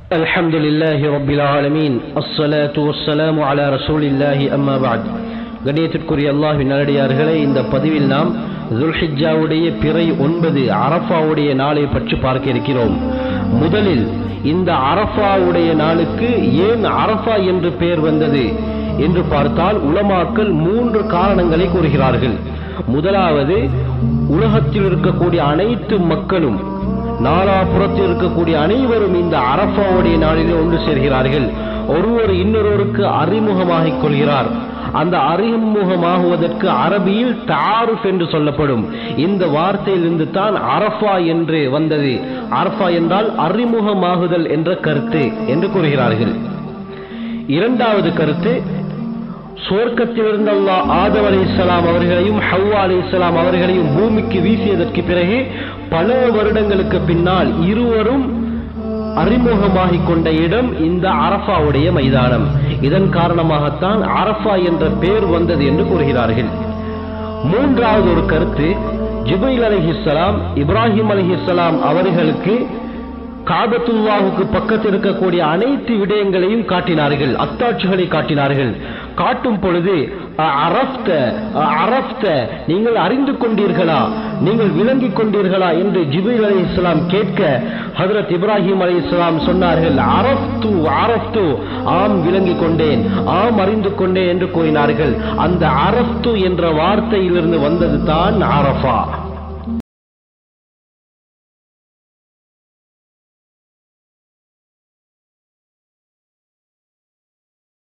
الحمد لله رب العالمين الصلاة والسلام على رسول الله أما بعد கண்ணியத்திற்குரிய அல்லாஹின் நல்லடியார்களே இந்த பதிவில் நாம் துல்ஹிஜாவுடைய பிறை ஒன்பது அரஃபாவுடைய நாளை பற்றி பார்க்க இருக்கிறோம் முதலில் இந்த அரஃபாவுடைய நாளுக்கு ஏன் அரஃபா என்று பெயர் வந்தது என்று பார்த்தால் உலமாக்கள் மூன்று காரணங்களை கூறுகிறார்கள் முதலாவது உலகத்தில் இருக்கக்கூடிய அனைத்து மக்களும் நாலாபுறத்தில் இருக்கக்கூடிய அனைவரும் இந்த அரஃபாவுடைய நாளிலே ஒன்று சேர்கிறார்கள் ஒருவர் இன்னொருவருக்கு அறிமுகமாகிக் கொள்கிறார் அந்த அறிமுகமாகுவதற்கு அரபியில் தாருஃப் என்று சொல்லப்படும் இந்த வார்த்தையிலிருந்து தான் அரஃபா என்று வந்தது அரஃபா என்றால் அறிமுகமாகுதல் என்ற கருத்து என்று கூறுகிறார்கள் இரண்டாவது கருத்து சுவர்க்கத்திலிருந்து அல்லாஹ் ஆதம் அலி இஸ்லாம் அவர்களையும் ஹவ்வா அலி இஸ்லாம் அவர்களையும் பூமிக்கு வீசியதற்கு பிறகு பல வருடங்களுக்கு பின்னால் இருவரும் அறிமுகமாகிக் கொண்ட இடம் இந்த அரஃபாவுடைய மைதானம் இதன் காரணமாகத்தான் அரஃபா என்ற பெயர் வந்தது என்று கூறுகிறார்கள் மூன்றாவது ஒரு கருத்து ஜிபைல் அலிஹிஸ்லாம் இப்ராஹிம் அலிஹிஸ்லாம் அவர்களுக்கு காபத்துல்லாவுக்கு பக்கத்தில் இருக்கக்கூடிய அனைத்து விடயங்களையும் காட்டினார்கள் அத்தாட்சிகளை காட்டினார்கள் காட்டும் பொழுது அரப்த அரப்த நீங்கள் அறிந்து கொண்டீர்களா நீங்கள் விளங்கிக் கொண்டீர்களா என்று ஜிபில் அலி இஸ்லாம் கேட்க ஹதரத் இப்ராஹிம் அலி இஸ்லாம் சொன்னார்கள் அரப்து அரப்து ஆம் விளங்கிக் கொண்டேன் ஆம் அறிந்து கொண்டேன் என்று கூறினார்கள் அந்த அரப்து என்ற வார்த்தையிலிருந்து வந்தது தான் அரஃபா